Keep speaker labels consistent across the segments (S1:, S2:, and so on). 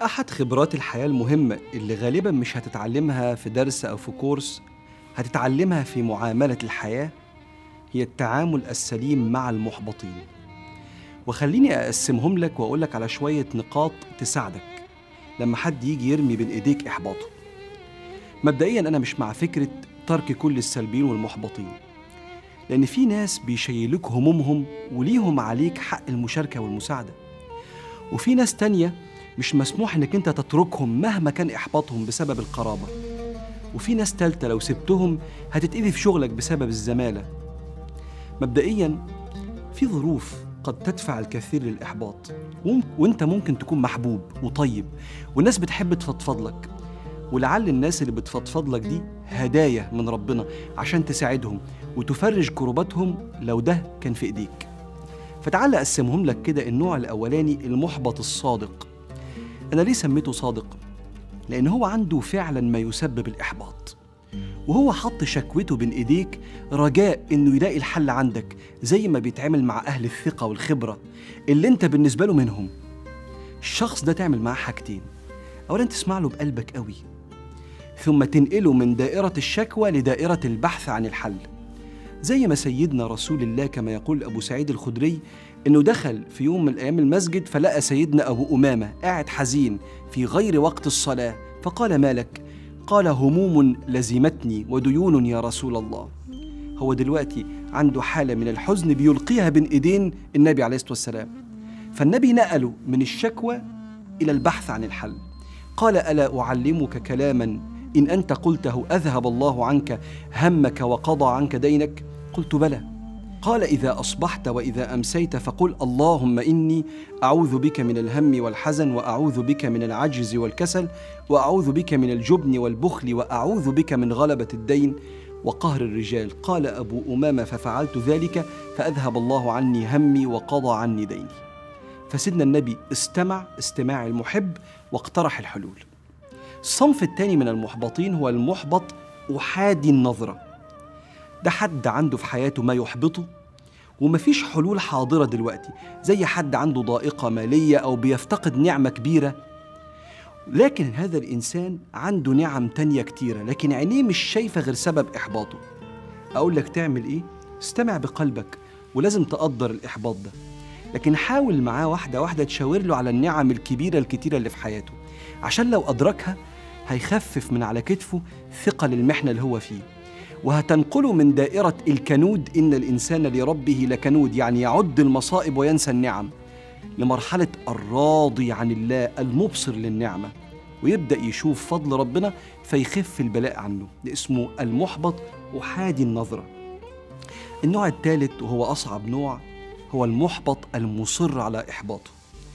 S1: أحد خبرات الحياة المهمة اللي غالبا مش هتتعلمها في درس أو في كورس هتتعلمها في معاملة الحياة هي التعامل السليم مع المحبطين وخليني أقسمهم لك وأقول لك على شوية نقاط تساعدك لما حد يجي يرمي بين إيديك إحباطه مبدئيا أنا مش مع فكرة ترك كل السلبيين والمحبطين لأن في ناس بيشيلوك همومهم وليهم عليك حق المشاركة والمساعدة وفي ناس تانية مش مسموح انك انت تتركهم مهما كان احباطهم بسبب القرابه وفي ناس تالتة لو سبتهم هتتأذي في شغلك بسبب الزمالة مبدئيا في ظروف قد تدفع الكثير للإحباط وانت ممكن تكون محبوب وطيب والناس بتحب تفضفض لك ولعل الناس اللي بتفضفض لك دي هدايا من ربنا عشان تساعدهم وتفرج كرباتهم لو ده كان في ايديك فتعال اقسمهم لك كده النوع الاولاني المحبط الصادق أنا ليه سميته صادق؟ لأن هو عنده فعلا ما يسبب الإحباط وهو حط شكوته بين إيديك رجاء إنه يلاقي الحل عندك زي ما بيتعامل مع أهل الثقة والخبرة اللي أنت بالنسبة له منهم الشخص ده تعمل معاه حاجتين أولا تسمع له بقلبك قوي ثم تنقله من دائرة الشكوى لدائرة البحث عن الحل زي ما سيدنا رسول الله كما يقول أبو سعيد الخدري إنه دخل في يوم من الأيام المسجد فلقى سيدنا أبو أمامة قاعد حزين في غير وقت الصلاة فقال ما لك؟ قال هموم لزمتني وديون يا رسول الله هو دلوقتي عنده حالة من الحزن بيلقيها بين إيدين النبي عليه الصلاة والسلام فالنبي نقله من الشكوى إلى البحث عن الحل قال ألا أعلمك كلاما إن أنت قلته أذهب الله عنك همك وقضى عنك دينك قلت بلى قال اذا اصبحت واذا امسيت فقل اللهم اني اعوذ بك من الهم والحزن واعوذ بك من العجز والكسل واعوذ بك من الجبن والبخل واعوذ بك من غلبه الدين وقهر الرجال قال ابو امامه ففعلت ذلك فاذهب الله عني همي وقضى عني ديني فسيدنا النبي استمع استماع المحب واقترح الحلول الصنف الثاني من المحبطين هو المحبط احادي النظره ده حد عنده في حياته ما يحبطه ومفيش حلول حاضرة دلوقتي زي حد عنده ضائقة مالية أو بيفتقد نعمة كبيرة لكن هذا الإنسان عنده نعم تانية كتيرة لكن عينيه مش شايفة غير سبب إحباطه أقول لك تعمل إيه؟ استمع بقلبك ولازم تقدر الإحباط ده لكن حاول معاه واحدة واحدة تشاور له على النعم الكبيرة الكتيرة اللي في حياته عشان لو أدركها هيخفف من على كتفه ثقل المحنة اللي هو فيه وهتنقله من دائرة الكنود إن الإنسان لربه لكنود يعني يعد المصائب وينسى النعم لمرحلة الراضي عن الله المبصر للنعمة ويبدأ يشوف فضل ربنا فيخف البلاء عنه ده اسمه المحبط أحادي النظرة النوع الثالث وهو أصعب نوع هو المحبط المصر على إحباطه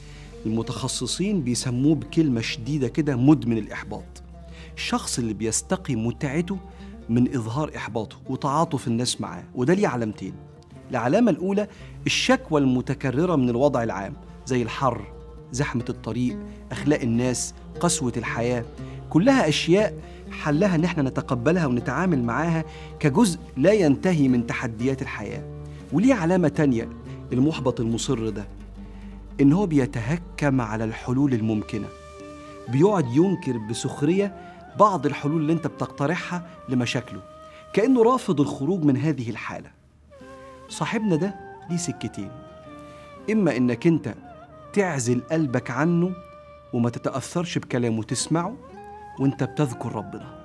S1: المتخصصين بيسموه بكلمة شديدة كده مدمن الإحباط الشخص اللي بيستقي متعته من إظهار إحباطه وتعاطف الناس معاه وده ليه علامتين العلامة الأولى الشكوى المتكررة من الوضع العام زي الحر زحمة الطريق أخلاق الناس قسوة الحياة كلها أشياء حلها إن احنا نتقبلها ونتعامل معاها كجزء لا ينتهي من تحديات الحياة وليه علامة تانية المحبط المصر ده إن هو بيتهكم على الحلول الممكنة بيقعد ينكر بسخرية بعض الحلول اللي انت بتقترحها لمشاكله كانه رافض الخروج من هذه الحاله صاحبنا ده ليه سكتين اما انك انت تعزل قلبك عنه وما تتاثرش بكلامه تسمعه وانت بتذكر ربنا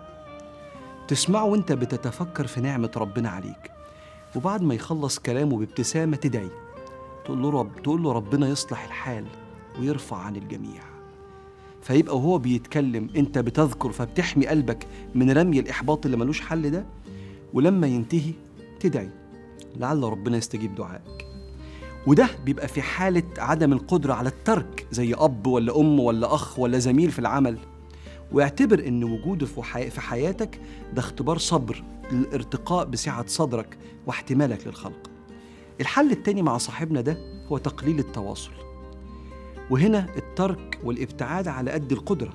S1: تسمعه وانت بتتفكر في نعمه ربنا عليك وبعد ما يخلص كلامه بابتسامه تدعي تقول له رب تقول له ربنا يصلح الحال ويرفع عن الجميع فيبقى وهو بيتكلم انت بتذكر فبتحمي قلبك من رمي الاحباط اللي ملوش حل ده ولما ينتهي تدعي لعل ربنا يستجيب دعائك وده بيبقى في حالة عدم القدرة على الترك زي أب ولا أم ولا أخ ولا زميل في العمل واعتبر إن وجوده في حياتك ده اختبار صبر للارتقاء بسعة صدرك واحتمالك للخلق الحل التاني مع صاحبنا ده هو تقليل التواصل وهنا الترك والابتعاد على قد القدرة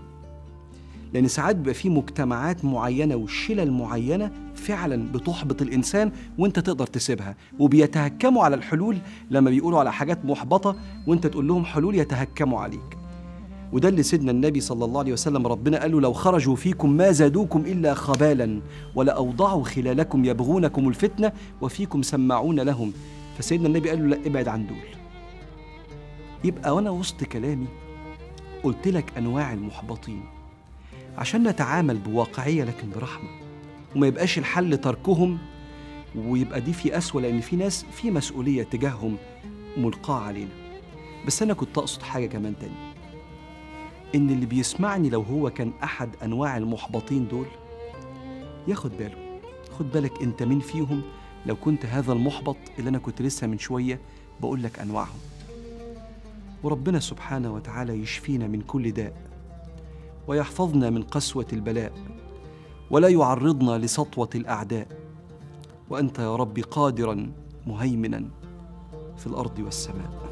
S1: لأن ساعات بيبقى في مجتمعات معينة وشلل معينة فعلا بتحبط الإنسان وأنت تقدر تسيبها وبيتهكموا على الحلول لما بيقولوا على حاجات محبطة وأنت تقول لهم حلول يتهكموا عليك وده اللي سيدنا النبي صلى الله عليه وسلم ربنا قال له لو خرجوا فيكم ما زادوكم إلا خبالا ولأوضعوا خلالكم يبغونكم الفتنة وفيكم سماعون لهم فسيدنا النبي قال له لا ابعد عن دول يبقى وأنا وسط كلامي قلت لك أنواع المحبطين عشان نتعامل بواقعية لكن برحمة وما يبقاش الحل تركهم ويبقى دي في أسوأ لأن في ناس في مسؤولية تجاههم ملقاة علينا بس أنا كنت أقصد حاجة كمان تاني إن اللي بيسمعني لو هو كان أحد أنواع المحبطين دول ياخد باله خد بالك أنت مين فيهم لو كنت هذا المحبط اللي أنا كنت لسه من شوية بقول لك أنواعهم وربنا سبحانه وتعالى يشفينا من كل داء ويحفظنا من قسوة البلاء ولا يعرضنا لسطوة الأعداء وأنت يا رب قادرا مهيمنا في الأرض والسماء